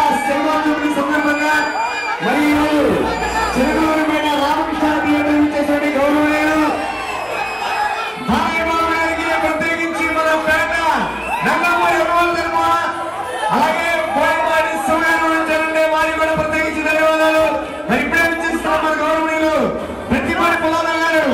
Cinema చూపుల సందర్భంగా మరియు చిరునూరుపేట రామకృష్ణ థియేటర్ ఇచ్చేటువంటి గౌరవనీయులు బాలయ్యబాబు గారికి ప్రత్యేకించి మన పేట నంగమూరి అభివందనము అలాగే పోయపాటి సూర్యను నుంచారంటే వారికి కూడా ప్రత్యేకించి ధన్యవాదాలు మరి ఇప్పుడే వచ్చేస్తున్న మన గౌరవనీయులు ప్రతిపాటి పొలాల గారు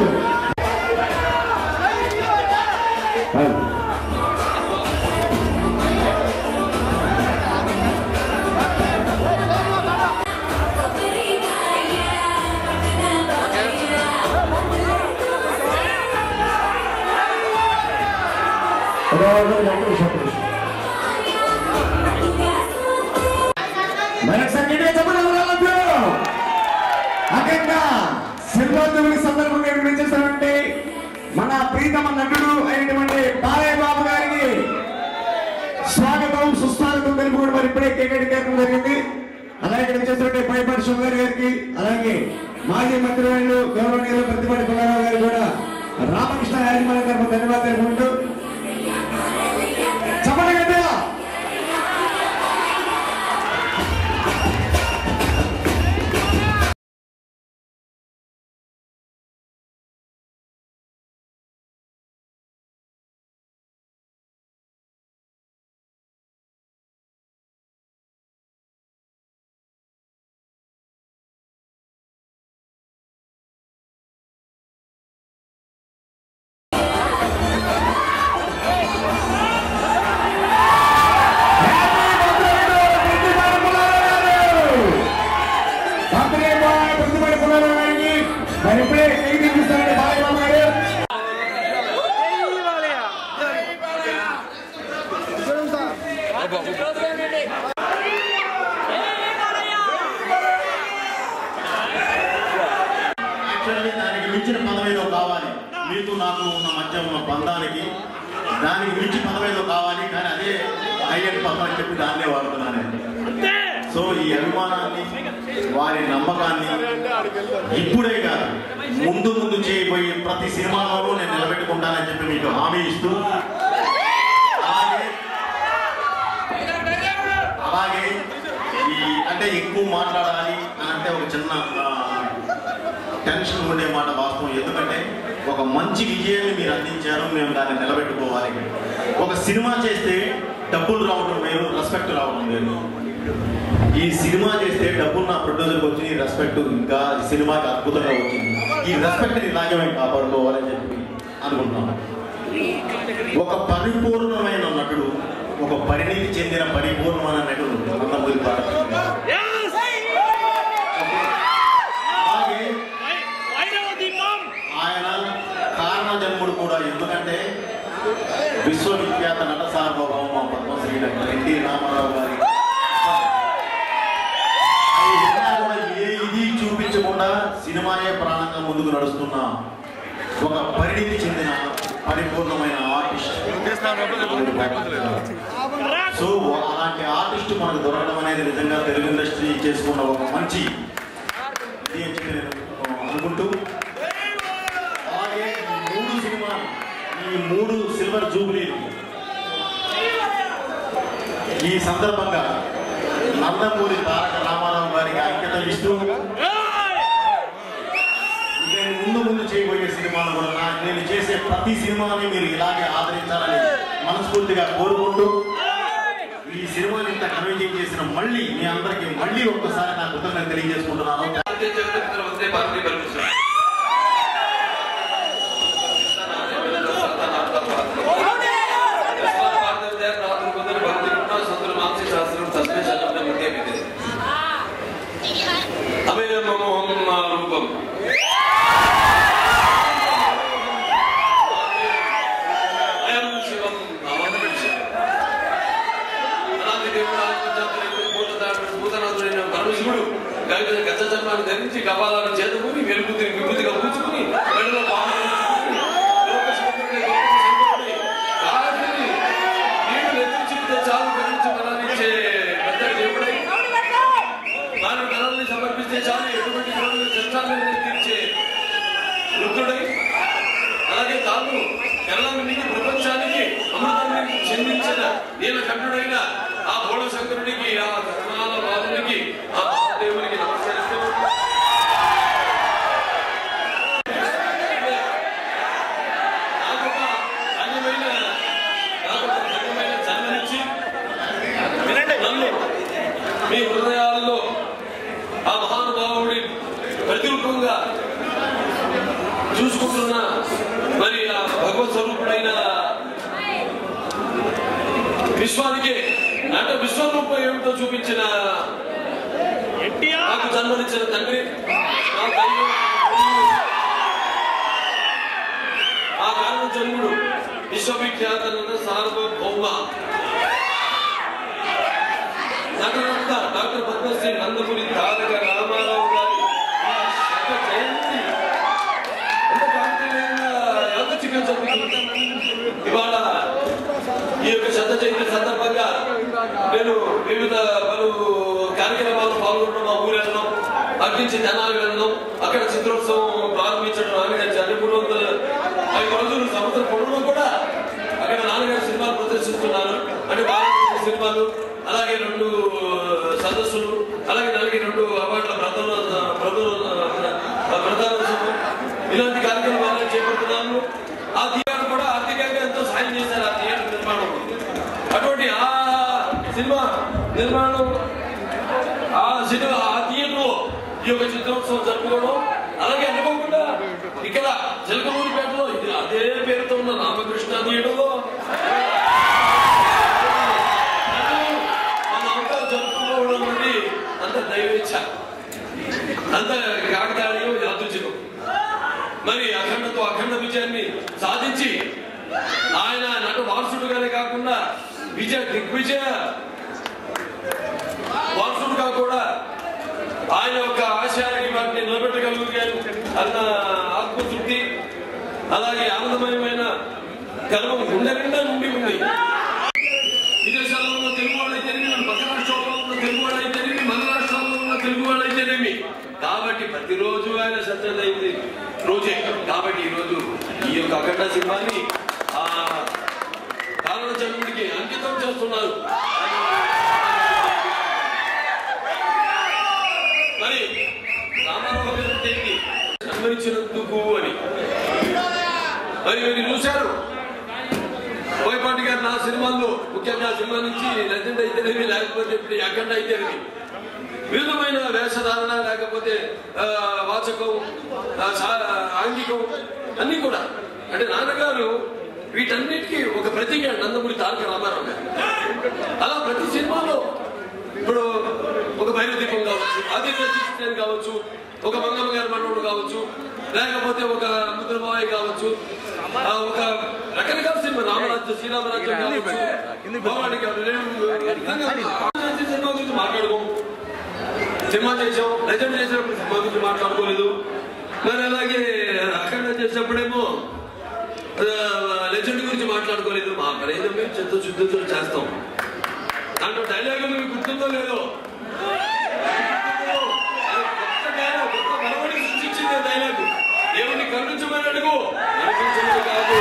మరొకసారి గట్టిగా చెప్పండి ఎవరెళ్ళొద్దు. అఖంగా శిల్పోత్సవం సందర్భంగా నిర్వహించేసినటువంటి మన ప్రీతమ నటుడు అయినటువంటి బాలయ్య బాబు గారికి స్వాగతం సుస్వాగతం తెలుపుకోవడం మరి ఇప్పుడే కేక్ కార్యక్రమం జరిగింది అలాగే ఇక్కడ చేసినటువంటి పైపాటి శుభగారి గారికి అలాగే మాజీ మంత్రివర్యులు గౌరవనీయులు ప్రతిపాటి పుల్లారావు గారు కూడా రామకృష్ణ యాజమాన్య తరఫు ధన్యవాదాలు తెలుపుకుంటూ చెప్పండి గట్టిగా యాక్చువల్లీ దానికి మించిన పదవేదో కావాలి మీకు నాకు ఉన్న మధ్య ఉన్న బంధానికి దానికి మించి పదవేదో కావాలి కానీ అదే హైలైట్ పదం అని చెప్పి దాన్నే వాడుతున్నాను నేను. సో ఈ అభిమానాన్ని వారి నమ్మకాన్ని ఇప్పుడే కాదు ముందు ముందు చేయబోయే ప్రతి సినిమాలోనూ నేను నిలబెట్టుకుంటానని చెప్పి మీకు హామీ ఇస్తూ అలాగే అలాగే ఈ అంటే ఎక్కువ మాట్లాడాలి అని అంటే ఒక చిన్న ఆ, టెన్షన్ ఉండే మాట వాస్తవం ఎందుకంటే ఒక మంచి విజయాన్ని మీరు అందించారు మేము దాన్ని నిలబెట్టుకోవాలి ఒక సినిమా చేస్తే డబ్బులు రావడం వేరు రెస్పెక్ట్ రావడం వేరు ఈ సినిమా చేస్తే డబ్బులు నా ప్రొడ్యూసర్కి వచ్చింది రెస్పెక్ట్ ఇంకా ఈ సినిమాకి అద్భుతంగా వచ్చింది ఈ రెస్పెక్ట్ని ఇలాగే మేము కాపాడుకోవాలని చెప్పి అనుకుంటున్నాం ఒక పరిపూర్ణమైన నటుడు ఒక పరిణితి చెందిన పరిపూర్ణమైన నటుడు నందమూరి బాలకృష్ణ గారు. అలాగే ఆయన కారణ జన్ముడు కూడా ఎందుకంటే విశ్వవిఖ్యాత నట సార్వభౌమ పద్మశ్రీ డాక్టర్ ఎన్టీ రామారావు గారి ఆయన ఎక్కడా కూడా ఏ ఇది చూపించకుండా సినిమాయే ప్రాణంగా ముందుకు నడుస్తున్న ఒక పరిణితి చెందిన పరిపూర్ణమైన ఆర్టిస్ట్ సో అలాంటి ఆర్టిస్ట్ మనకు దొరకడం అనేది నిజంగా తెలుగు ఇండస్ట్రీ చేసుకున్న ఒక మంచి ఇది అని చెప్పి నేను అనుకుంటూ అలాగే ఈ మూడు సినిమా ఈ మూడు సిల్వర్ జూబ్లీలు ఈ సందర్భంగా నందమూరి తారక రామారావు గారికి అంకితం ఇస్తూ నేను ముందు ముందు చేయబోయే సినిమాలు కూడా నా నేను చేసే ప్రతి సినిమాని మీరు ఇలాగే ఆదరించాలని మనస్ఫూర్తిగా కోరుకుంటూ ఈ సినిమాని ఇంత కన్విన్స్ చేసిన మళ్ళీ మీ అందరికీ మళ్ళీ ఒక్కసారి నా కృతజ్ఞత తెలియజేసుకుంటున్నాను भारतीय जनता की तरफ से भारतीय परमिशन రూపం శివం భూతనాథుడైన పరమశివుడు గజ గజ జన్మాన్ని ధరించి కపాలను చేతుకుని వెలుగుతిని విభూతిగా పూచుకుని మెడలో పాములు ఉంచుకుని, లోక శంకరుడే గొప్ప శంకరుడే, రాజుని నీళ్లు ఎత్తించితే చాలు భరించి మరణించే పెద్ద దేవుడై వారి కళల్ని సమర్పిస్తే చాలు ఎటువంటి దేవుడు చట్టాలను తీర్చే వృద్ధుడై అలాగే తాను కేరళం నుండి ప్రపంచానికి అమృతాన్ని చెందించిన నీలకంఠుడైన ఆ బోళ శంకరుడికి ఆ కరణాల ఆ మహానుభావుడి ప్రతిరూపంగా చూసుకుంటున్న మరి ఆ భగవత్ స్వరూపుడైన విశ్వానికి నట విశ్వరూపం ఏమిటో చూపించిన నాకు జన్మనిచ్చిన తండ్రి నా దైవం, ఆ కారణ జన్ముడు విశ్వవిఖ్యాత సార్వభౌమ నటనంతా డాక్టర్ పద్మశ్రీ నందమూరి తారక రామారావు గారి ఈ శత జయంతి ఎంత కాంతిమయంగా యాదృచ్ఛికంగా జరుగుతుంది. ఇవాళ ఈ యొక్క శత జయంతి సందర్భంగా నేను వివిధ పలు కార్యక్రమాలు పాల్గొనడం మా ఊరు వెళ్ళడం అగ్గించి తెనాలి వెళ్ళడం అక్కడ చిత్రోత్సవం ప్రారంభించడం నాన్నగారి జన్మ మూడు వందల ఐదు రోజులు సంవత్సరం పొడవులో కూడా అక్కడ నాన్నగారి సినిమాలు ప్రదర్శిస్తున్నారు అంటే భారతదేశ సినిమాలు అలాగే రెండు సదస్సులు అలాగే దానికి రెండు అవార్డుల ప్రధాన ప్రధాన ప్రధానోత్సవం ఇలాంటి కార్యక్రమాలు చేపడుతున్నాను ఆ థియేటర్ కూడా ఆర్థికంగా ఎంతో సాయం చేశారు ఆ థియేటర్ నిర్మాణం అటువంటి ఆ సినిమా నిర్మాణం ఆ సినిమా ఆ థియేటర్ ఈ యొక్క చిత్రోత్సవం జరుపుకోవడం అలాగే అనుకోకుండా ఇక్కడ చిలకలూరిపేటలో ఇది అదే పేరుతో ఉన్న రామకృష్ణ థియేటర్లో మన అవకాశం జరుపుకోవడం అనేది అంత దైవేచ్ఛ అంత కాకతాళీయం యాదృచ్ఛికం మరి అఖండతో అఖండ విజయాన్ని సాధించి ఆయన నట వారసుడుగానే కాకుండా విజయ దిగ్విజయ వారసుడుగా కూడా ఆయన యొక్క ఆశయానికి వాటిని నిలబెట్టగలుగుతారు అన్న ఆత్మతృప్తి అలాగే ఆనందమయమైన గర్వం గుండె నిండా నుండి ఉంది విదేశాల్లో ఉన్న తెలుగు వాళ్ళైతేనేమి మన పక్క రాష్ట్రాల్లో ఉన్న తెలుగు వాళ్ళైతేనేమి మన రాష్ట్రాల్లో ఉన్న తెలుగు వాళ్ళైతేనేమి కాబట్టి ప్రతిరోజు ఆయన సత్యదైంది రోజే కాబట్టి ఈ రోజు ఈ యొక్క అఖండ సినిమాని ఆ కారణ జన్ముడికి అంకితం చేస్తున్నారు మరి రామారావు గారు ఏంటి సన్మరించినందుకు అని మరి మీరు చూశారు బోయపాటి గారు నా సినిమాల్లో ముఖ్యంగా సినిమా నుంచి లెజెండ్ అయితేనేమి లేకపోతే ఇప్పుడు ఈ అఖండ అయితేనేమి వివిధమైన వేషధారణ లేకపోతే ఆ, వాచకం ఆ, సా- ఆంగికం అన్ని కూడా అంటే నాన్నగారు వీటన్నిటికీ ఒక ప్రతీక నందమూరి తారక రామారావు గారు అలా ప్రతి సినిమాలో ఇప్పుడు ఒక భైరవ దీపం కావచ్చు ఆదిత్య క్రిస్టియన్ కావచ్చు ఒక మంగమ్మ గారి మనవుడు కావచ్చు లేకపోతే ఒక ముద్రమాయ కావచ్చు ఆ, ఒక రకరకాల సినిమా రామరాజ్యం శ్రీరామరాజ్యం కావచ్చు భవాని గారు రేణు- విధంగా సినిమా గురించి మాట్లాడుకోం సినిమా చేసాం లెజెండ్ చేసినప్పుడు సినిమా గురించి మాట్లాడుకోలేదు మరి అలాగే అఖండ చేసినప్పుడేమో లెజెండ్ గురించి మాట్లాడుకోలేదు మా ప్రయోజనం మేము చెత్త శుద్ధితో చేస్తాం దాంట్లో డైలాగ్ మీకు గుర్తుందో లేదో అది కొత్త డైలాగ్ కొత్త మనవడి సృష్టించింది డైలాగ్ దేవుని కరుణించమని అడుగు కరుణించమని కాదు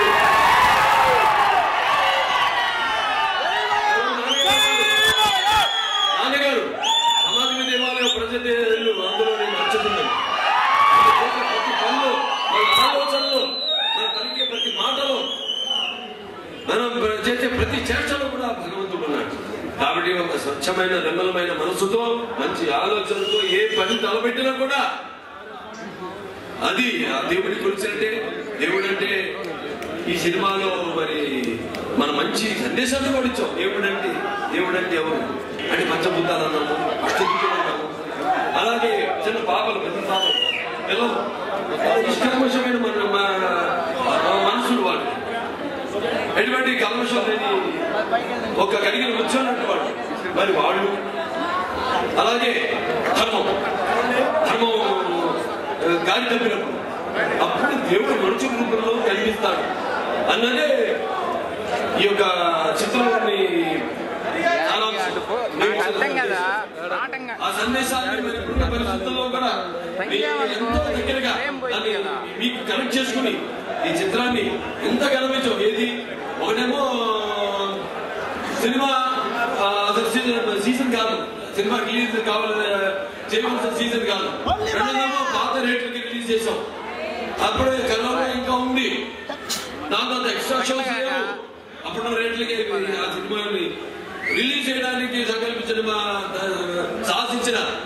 నాన్నగారు సమాధి దేవాలయం ప్రజలు అందులో నేను నచ్చుతున్నాను ప్రతి పనిలో మన ఆలోచనలో మన పలికే ప్రతి మాటలో మనం చేసే ప్రతి చర్చలో కూడా భగవంతుడు ఉన్నాడు కాబట్టి ఒక స్వచ్ఛమైన నిర్మలమైన మనసుతో మంచి ఆలోచనతో ఏ పని తలపెట్టినా కూడా అది ఆ దేవుడి కొలిసినట్టే దేవుడు అంటే ఈ సినిమాలో మరి మన మంచి సందేశాన్ని కూడా ఇచ్చాం దేవుడు అంటే దేవుడు అంటే ఎవరు అంటే పంచభూతాలు అన్నాము అష్టభూతాలు అన్నాము అలాగే చిన్న పాపలు పెద్ద పాపలు పిల్లలు నిష్కల్మషమైన మన మన- మనసులు వాళ్ళు ఎటువంటి కల్మషం లేని ఒక కడిగిన వచ్చానట్టు వాడు మరి వాళ్ళు అలాగే ధర్మం ధర్మం ఆ, గాలి తప్పినప్పుడు అప్పుడు దేవుడు మనుషు రూపంలో కనిపిస్తాడు అన్నదే ఈ యొక్క చిత్రంలోని సారాంశం. నాకు అర్థం కదా నాటంగా ఆ సందేశాన్ని మరి ఇప్పుడున్న పరిస్థితుల్లో కూడా మీ ఎంతో దగ్గరగా దాన్ని మీకు కనెక్ట్ చేసుకుని ఈ చిత్రాన్ని ఎంత గర్వించో ఏది ఒకటేమో సినిమా ఆ, అసలు సీజన్ సీజన్ కాదు సినిమా రిలీజ్ కావాలి చేయవలసిన సీజన్ కాదు రెండోదేమో పాత రేట్లకి రిలీజ్ చేసాం అప్పుడే కరోనా ఇంకా ఉంది దాంతో ఎక్స్ట్రా షోస్ లేవు అప్పుడు రేట్లకి ఆ సినిమాని రిలీజ్ చేయడానికి సంకల్పించిన మా సాధించిన మా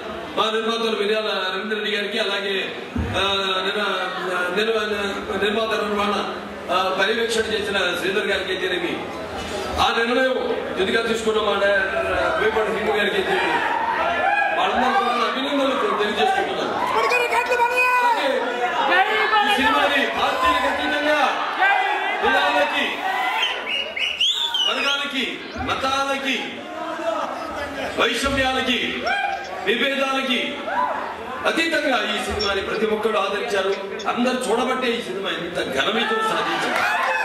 మా నిర్మాతలు మిర్యాల రవీంద్ర రెడ్డి గారికి అలాగే ఆ, నిన్న- నిన్న- నిర్మాత నిర్మాణ ఆ, పర్యవేక్షణ చేసిన శ్రీధర్ గారికి అయితేనేమి ఆ నిర్ణయం ఎందుగా తీసుకున్న మా వేపాటి హిందూ గారికి అయితే వాళ్ళందరూ కూడా అభినందనలు తెలియజేసుకుంటున్నాను అలాగే ఈ సినిమాని పార్టీలకు అతీతంగా కులాలకి వర్గాలకి మతాలకి వైషమ్యాలకి విభేదాలకి అతీతంగా ఈ సినిమాని ప్రతి ఒక్కరు ఆదరించారు అందరు చూడబట్టే ఈ సినిమా ఇంత ఘనమితం సాధించారు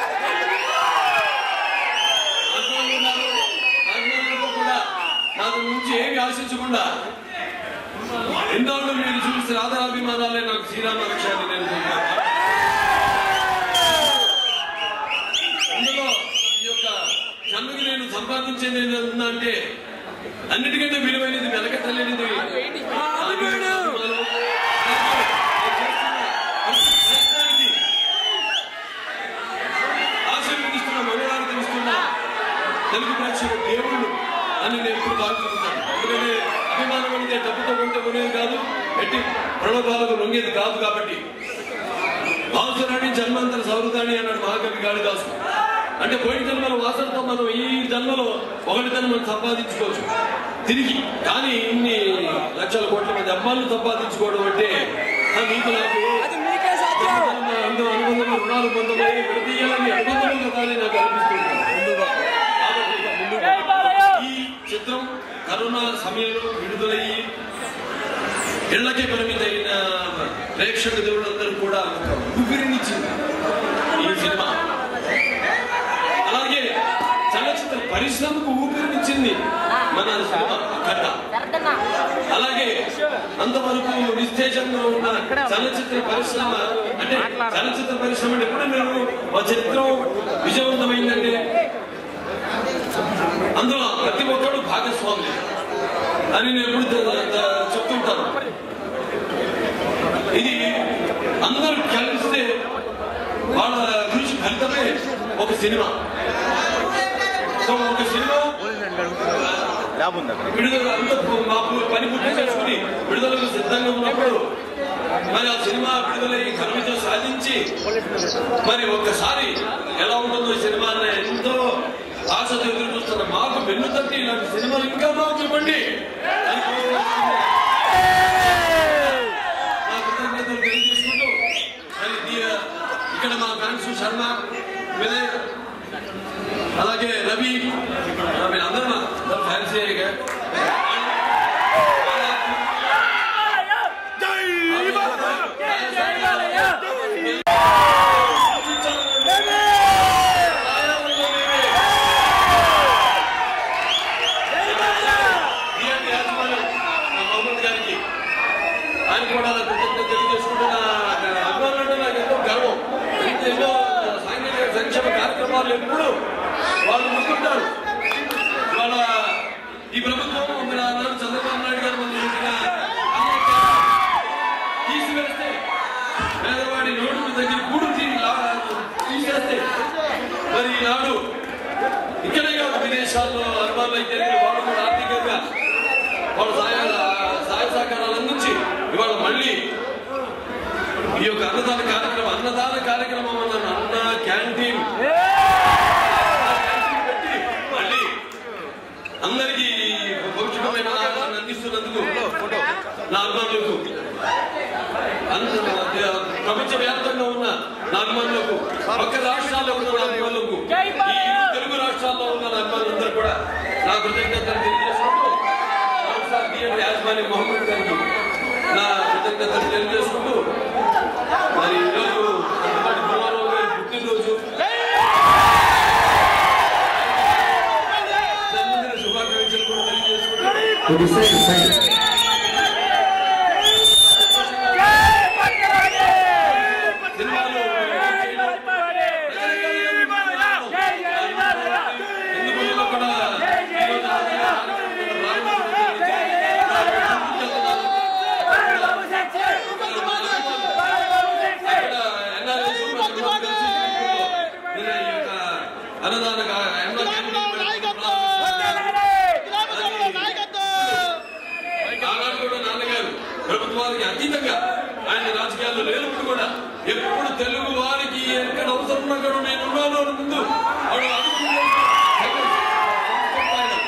ఆజ్ఞానున్నారు, ఆజ్ఞానులకు కూడా నాకు నుంచి ఏమి ఆశించకుండా ఎన్నోళ్ళు మీరు చూసిన ఆదరాభిమానాలే నాకు శ్రీరామ లక్ష్యాన్ని నేను అందులో ఈ యొక్క జన్మకి నేను సంపాదించేది ఏంటంటే అంటే అన్నిటికంటే విలువైనది వెనక తెలియనిది ఆశీర్వదిస్తున్న మంగళారతి ఇస్తున్న తెలుగు ప్రేక్షక దేవుళ్ళు అని నేను ఎప్పుడు భావిస్తుంటాను ఎందుకంటే అభిమానం అనేది డబ్బుతో కొంటే కొనేది కాదు ఎట్టి ప్రణోభాలకు లొంగేది కాదు కాబట్టి అవసరాన్ని జన్మాంతర సౌరదాన్ని అన్నాడు మహాకవి కాళిదాసు అంటే పోయిన జన్మల వాసనతో మనం ఈ జన్మలో ఒకటితనం మనం సంపాదించుకోవచ్చు తిరిగి కానీ ఇన్ని లక్షల కోట్ల మంది అమ్మాయిలు సంపాదించుకోవడం అంటే ఆ మీకు నాకు జన్మ అందరూ అనుబంధంగా రుణాలు పొందబోయి విడదీయాలని అనుబంధంగా కదా అని నాకు అనిపిస్తుంది కాబట్టి ఈ చిత్రం కరోనా సమయంలో విడుదలయ్యి ఇళ్లకే పరిమితైన ప్రేక్షక దేవుళ్ళందరూ కూడా ఒక ఊపిరినిచ్చింది ఈ సినిమా అలాగే చలచిత్ర పరిశ్రమకు ఊపిరినిచ్చింది మన సినిమా కథ అలాగే అంతవరకు నిస్తేజంగా ఉన్న చలచిత్ర పరిశ్రమ అంటే చలచిత్ర పరిశ్రమ అంటే ఎప్పుడు నేను ఒక చిత్రం విజయవంతమైందంటే అందులో ప్రతి ఒక్కడు భాగస్వామి అని నేను ఎప్పుడు ద- ద- చెప్తుంటాను ఇది అందరూ కలిస్తే వాళ్ళ కృషి ఫలితమే ఒక సినిమా సో ఒక సినిమా విడుదల అంత మా పు- పని పూర్తి చేసుకుని విడుదలకు సిద్ధంగా ఉన్నప్పుడు మరి ఆ సినిమా విడుదలై ఘనవిజయం సాధించి మరి ఒక్కసారి ఎలా ఉంటుందో ఈ సినిమా అన్న ఎంతో ఆశతో ఎదురు చూస్తున్న మాకు వెన్ను తట్టి ఇలాంటి సినిమాలు ఇంకా మాకు ఇవ్వండి అని కోరుకుంటున్నాను. నా కృతజ్ఞతలు తెలియజేసుకుంటూ మరి దీ- ఇక్కడ మా ఫ్యాన్స్ శర్మ వినయ్ అలాగే రవి మీరు అందరూ ఫ్యాన్స్ మహమ్మద్ గారికి ఆయన కూడా నా కృతజ్ఞత తెలియజేసుకుంటున్న అభిమానులు అంటే నాకు ఎంతో గర్వం ఇంత ఎన్నో సాంఘిక సంక్షేమ కార్యక్రమాలు ఎప్పుడు వాళ్ళు ముందుంటారు వాళ్ళ ఈ ప్రభుత్వం మన నాన్న చంద్రబాబు నాయుడు గారు మన ఇచ్చిన అన్ని తీసివేస్తే పేదవాడి నోటు దగ్గర కూడు తీ- లా- తీసేస్తే మరి ఈనాడు ఇక్కడే కాదు విదేశాల్లో అభిమానులు అయితే వాళ్ళు కూడా ఆర్థికంగా వాళ్ళ సహాయ సహాయ సహకారాలు అందించి ఇవాళ మళ్ళీ ఈ యొక్క అన్నదాన కార్యక్రమం అన్నదాన కార్యక్రమం అన్న అన్న క్యాంటీన్ క్యాంటీన్ పెట్టి మళ్ళీ అందరికీ పౌష్టికమైన ఆహారాన్ని అందిస్తున్నందుకు నా అభిమానులకు అంత ప్రపంచ వ్యాప్తంగా ఉన్న నా అభిమానులకు ఒక్క రాష్ట్రాల్లో ఉన్న నా అభిమానులకు ఈ తెలుగు రాష్ట్రాల్లో ఉన్న నా అభిమానులందరూ కూడా నా కృతజ్ఞతలు తెలియజేసుకుంటూ మరొకసారి థియేటర్ యాజమాన్య మొహమ్మద్ గారికి నా కృతజ్ఞతలు తెలియజేసుకుంటూ మరి ఈరోజు అంతపాటి భూమారావు గారి పుట్టినరోజు జన్మదిన శుభాకాంక్షలు కూడా తెలియజేసుకుంటూ ఇది సైడ్ సైడ్ సినిమాలు ఎందుకు కూడా అన్నదాన ప్రభుత్వానికి అతీతంగా ఆయన రాజకీయాల్లో లేనప్పుడు కూడా ఎప్పుడు తెలుగు వారికి ఎక్కడ అవసరం ఉన్నా కూడా నేను ఉన్నాను అని ముందు ఆవిడ అనుకుంటూ ఆయన.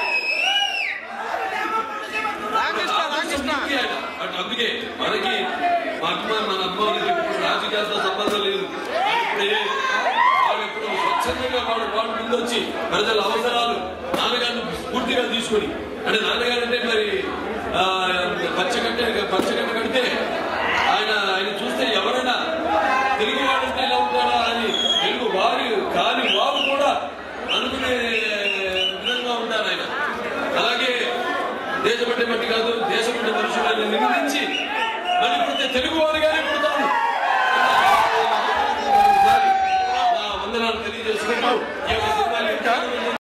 ఆదర్శమూర్తి ఆయన. అటు అందుకే మనకి మా అమ్మ మన అమ్మ వాళ్ళకి ఎప్పుడు రాజకీయాలతో సంబంధం లేదు ఇప్పుడే వాడు ఎప్పుడు స్వచ్ఛందంగా వాడు వాడు ముందు వచ్చి ప్రజల అవసరాలు నాన్నగారిని పూర్తిగా తీసుకొని అంటే నాన్నగారు అంటే మరి ఆ, పచ్చగట్ట పచ్చగట్ట కడితే ఆయన ఆయన చూస్తే ఎవరైనా తెలుగు వాడంటే ఇలా ఉంటారా అని తెలుగు వారి కాని వారు కూడా అనుకునే విధంగా ఉంటారు ఆయన అలాగే దేశపట్టే మట్టి కాదు దేశపట్టే మనుషులను నిందించి మళ్ళీ పుడితే తెలుగు వారిగానే పుడతాను ఒకసారి నా వందనాలు తెలియజేసుకుంటూ